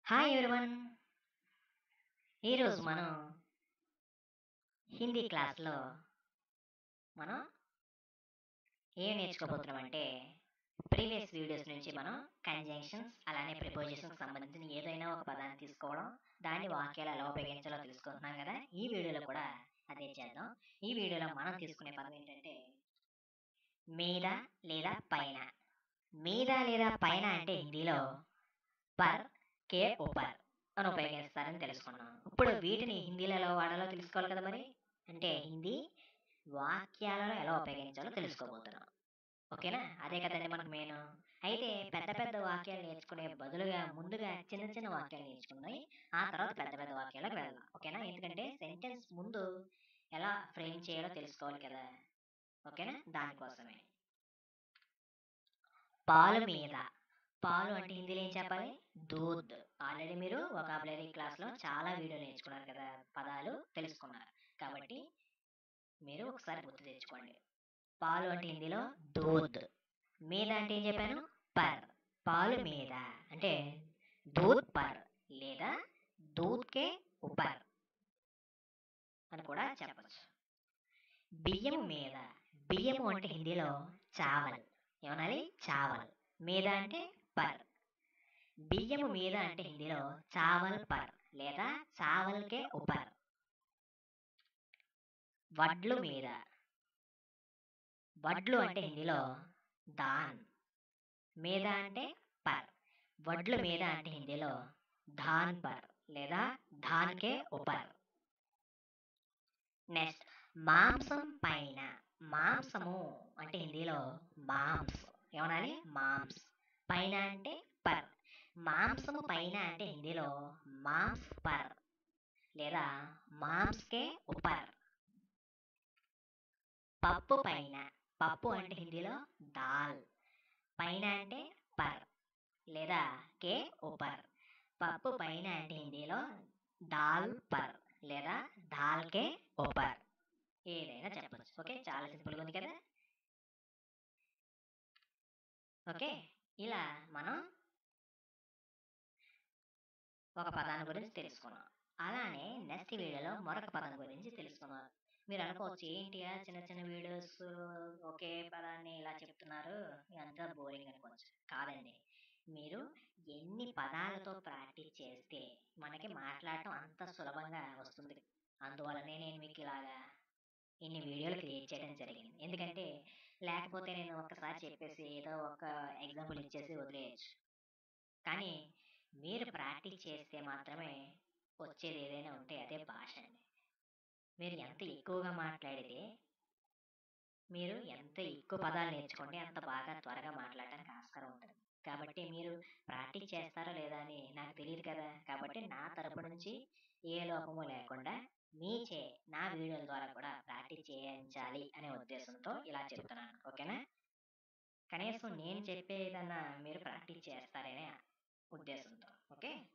hi everyone ఈరోజు మనం హిందీ క్లాస్లో మనం ఏం నేర్చుకోబోతున్నాం అంటే ప్రీవియస్ వీడియోస్ నుంచి మనం కంజంక్షన్స్ అలానే ప్రిపోజిషన్స్ సంబంధించిన ఏదైనా ఒక పదాన్ని తీసుకోవడం దాన్ని వాక్యాలు ఎలా ఉపయోగించాలో తెలుసుకుంటున్నాం కదా ఈ వీడియోలో కూడా అదే చేద్దాం ఈ వీడియోలో మనం తీసుకునే పదం ఏంటంటే మీద లేదా పైన మీద లేదా పైన అంటే హిందీలో పర్ కే ఉపర్ అని ఉపయోగిస్తారని తెలుసుకున్నాం ఇప్పుడు వీటిని హిందీలో ఎలా వాడాలో తెలుసుకోవాలి కదా మరి అంటే హిందీ వాక్యాలలో ఎలా ఉపయోగించాలో తెలుసుకోబోతున్నాం ఓకేనా అదే కదండి మనకు మెయిన్ అయితే పెద్ద పెద్ద వాక్యాలు నేర్చుకునే బదులుగా ముందుగా చిన్న చిన్న వాక్యాలు నేర్చుకున్నాయి ఆ తర్వాత పెద్ద పెద్ద వాక్యాలకు వెళ్దాం ఓకేనా ఎందుకంటే సెంటెన్స్ ముందు ఎలా ఫ్రేమ్ చేయాలో తెలుసుకోవాలి కదా ఓకేనా దానికోసమే పాలు మీద పాలు అంటే హిందీలో ఏం చెప్పాలి దూద్ ఆల్రెడీ మీరు వొకాబులరీ క్లాస్లో చాలా వీడియో నేర్చుకున్నారు కదా పదాలు తెలుసుకున్నారు కాబట్టి మీరు ఒకసారి గుర్తు తెచ్చుకోండి పాలు అంటే హిందీలో దూద్ మీద అంటే ఏం చెప్పాను పర్ పాలు మీద అంటే దూద్ పర్ లేదా దూద్ కే ఉపర్ అని కూడా చెప్పచ్చు బియ్యం మీద బియ్యము అంటే హిందీలో చావల్ ఏమనాలి చావల్ మీద అంటే పర్ బియ్యము మీద అంటే హిందీలో చావల్ పర్ లేదా చావల్ కే ఉపర్ వడ్లు మీద వడ్లు అంటే హిందీలో దాన్ మీద అంటే పర్ వడ్లు మీద అంటే హిందీలో ధాన్ పర్ లేదా ధాన్ కే ఉపర్ నెక్స్ట్ మాంసం పైన మాంసము అంటే హిందీలో మాంస్ ఏమనాలి మాంస్ పైన అంటే పర్ మాంసము పైన అంటే హిందీలో మాంస్ పర్ లేదా మాంస్ కే ఉపర్ పప్పు పైన పప్పు అంటే హిందీలో దాల్ పైన అంటే పర్ లేదా కే ఉపర్ పప్పు పైన అంటే హిందీలో దాల్ పర్ లేదా దాల్ కే ఉపర్ ఏదైనా చెప్పచ్చు ఓకే చాలా సింపుల్గా ఉంది కదా ఓకే ఇలా మనం ఒక పదాన్ని గురించి తెలుసుకున్నాం అలానే నెక్స్ట్ వీడియోలో మరొక పదం గురించి తెలుసుకున్నాం మీరు అనుకోవచ్చు ఏంటి ఆ చిన్న చిన్న వీడియోస్ ఒకే పదాన్ని ఇలా చెప్తున్నారు ఇదంతా బోరింగ్ అనుకోవచ్చు కాదండి మీరు ఎన్ని పదాలతో ప్రాక్టీస్ చేస్తే మనకి మాట్లాడటం అంత సులభంగా వస్తుంది అందువల్లనే నేను మీకు ఇలాగా ఇన్ని వీడియోలు క్రియేట్ చేయడం జరిగింది ఎందుకంటే లేకపోతే నేను ఒక్కసారి చెప్పేసి ఏదో ఒక ఎగ్జాంపుల్ ఇచ్చేసి వదిలేయచ్చు కానీ మీరు ప్రాక్టీస్ చేస్తే మాత్రమే వచ్చేది ఏదైనా ఉంటే అదే భాష అండి మీరు ఎంత ఎక్కువగా మాట్లాడితే మీరు ఎంత ఎక్కువ పదాలు నేర్చుకోండి అంత బాగా త్వరగా మాట్లాడడానికి ఆస్కారం ఉంటుంది కాబట్టి మీరు ప్రాక్టీస్ చేస్తారో లేదా అని నాకు తెలియదు కదా కాబట్టి నా తరపు నుంచి ఏ లోపము లేకుండా మీ చే నా వీడియోల ద్వారా కూడా ప్రాక్టీస్ చేయించాలి అనే ఉద్దేశంతో ఇలా చెప్తున్నాను ఓకేనా కనీసం నేను చెప్పేదన్నా మీరు ప్రాక్టీస్ చేస్తారనే ఉద్దేశంతో ఓకే